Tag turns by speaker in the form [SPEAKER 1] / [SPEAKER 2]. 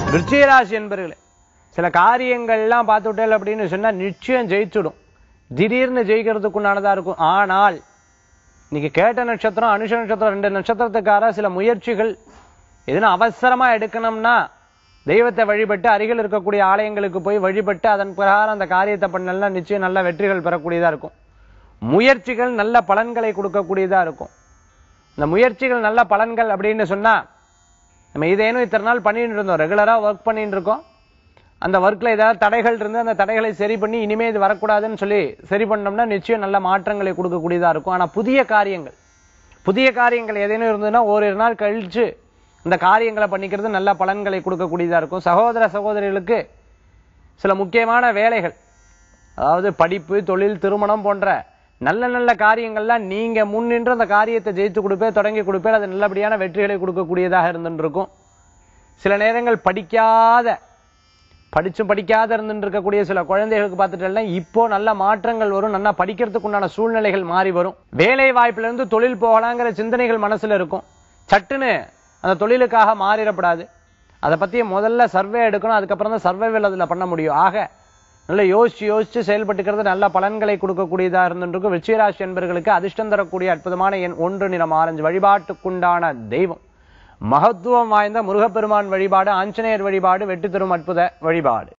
[SPEAKER 1] விருச்சிகராசி என்பர்களே சில காரியங்கள்லாம் பார்த்துட்டேன் அப்படின்னு சொன்னா நிச்சயம் ஜெயிச்சுடும் திடீர்னு ஜெயிக்கிறதுக்குண்டானதா இருக்கும் ஆனால் இன்னைக்கு கேட்ட நட்சத்திரம் அனுஷ நட்சத்திரம் ரெண்டு நட்சத்திரத்துக்கார சில முயற்சிகள் எதுனா அவசரமா எடுக்கணும்னா தெய்வத்தை வழிபட்டு அருகில் இருக்கக்கூடிய ஆலயங்களுக்கு போய் வழிபட்டு அதன் பிரகாரம் அந்த காரியத்தை பண்ணலன்னா நிச்சயம் நல்ல வெற்றிகள் பெறக்கூடியதா இருக்கும் முயற்சிகள் நல்ல பலன்களை கொடுக்கக்கூடியதா இருக்கும் இந்த முயற்சிகள் நல்ல பலன்கள் அப்படின்னு சொன்னா நம்ம இதேனும் இத்தனை நாள் பண்ணிட்டு இருந்தோம் ரெகுலரா ஒர்க் பண்ணிட்டு இருக்கோம் அந்த ஒர்க்ல ஏதாவது தடைகள் இருந்து அந்த தடைகளை சரி பண்ணி இனிமே இது வரக்கூடாதுன்னு சொல்லி சரி பண்ணோம்னா நிச்சயம் நல்ல மாற்றங்களை கொடுக்கக்கூடியதா இருக்கும் ஆனா புதிய காரியங்கள் புதிய காரியங்கள் ஏதேனும் இருந்ததுன்னா ஓரிரு நாள் கழிச்சு இந்த காரியங்களை பண்ணிக்கிறது நல்ல பலன்களை கொடுக்கக்கூடியதா இருக்கும் சகோதர சகோதரிகளுக்கு சில முக்கியமான வேலைகள் அதாவது படிப்பு தொழில் திருமணம் போன்ற நல்ல நல்ல காரியங்கள்லாம் நீங்க முன்னின்று அந்த காரியத்தை ஜெயித்து கொடுப்பே தொடங்கி கொடுப்பே அது நல்லபடியான வெற்றிகளை கொடுக்கக்கூடியதாக இருந்துட்டு இருக்கும் சில நேரங்கள் படிக்காத படிச்சும் படிக்காத இருந்துட்டு இருக்கக்கூடிய சில குழந்தைகளுக்கு பார்த்துட்டேன்னா இப்போ நல்ல மாற்றங்கள் வரும் நல்லா படிக்கிறதுக்கு உண்டான சூழ்நிலைகள் மாறி வரும் வேலை வாய்ப்புல இருந்து தொழில் போகலாங்கிற சிந்தனைகள் மனசுல இருக்கும் சட்டுன்னு அந்த தொழிலுக்காக மாறிடப்படாது அதை பத்தி முதல்ல சர்வே எடுக்கணும் அதுக்கப்புறம் தான் சர்வைவல் அதுல பண்ண முடியும் ஆக நல்ல யோசிச்சு யோசிச்சு செயல்பட்டுக்கிறது நல்ல பலன்களை கொடுக்கக்கூடியதா இருந்துருக்கும் விருச்சிகராசி என்பர்களுக்கு அதிர்ஷ்டம் தரக்கூடிய அற்புதமான எண் ஒன்று நிறம் ஆரஞ்சு வழிபாட்டுக்குண்டான தெய்வம் மகத்துவம் வாய்ந்த முருகப்பெருமான் வழிபாடு ஆஞ்சநேயர் வழிபாடு வெற்றி தரும் அற்புத வழிபாடு